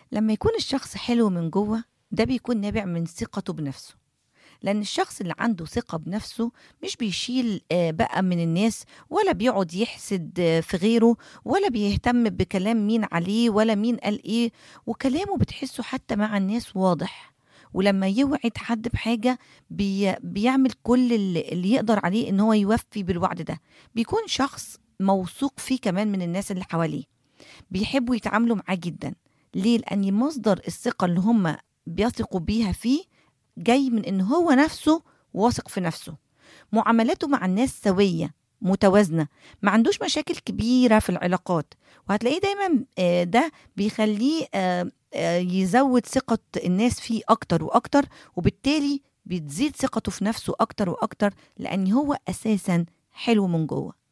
لما يكون الشخص حلو من جوه ده بيكون نابع من ثقته بنفسه لأن الشخص اللي عنده ثقة بنفسه مش بيشيل آه، بقى من الناس ولا بيقعد يحسد آه، في غيره ولا بيهتم بكلام مين عليه ولا مين قال ايه وكلامه بتحسه حتى مع الناس واضح ولما يوعد حد بحاجة بي بيعمل كل اللي اللي يقدر عليه ان هو يوفي بالوعد ده بيكون شخص موثوق فيه كمان من الناس اللي حواليه بيحبوا يتعاملوا معاه جدا ليه؟ لأن مصدر الثقة اللي هم بيثقوا بيها فيه جاي من ان هو نفسه واثق في نفسه معاملاته مع الناس سويه متوازنه ما عندوش مشاكل كبيره في العلاقات وهتلاقيه دايما آه، ده بيخليه آه، آه، يزود ثقه الناس فيه اكتر واكتر وبالتالي بتزيد ثقته في نفسه اكتر واكتر لان هو اساسا حلو من جوه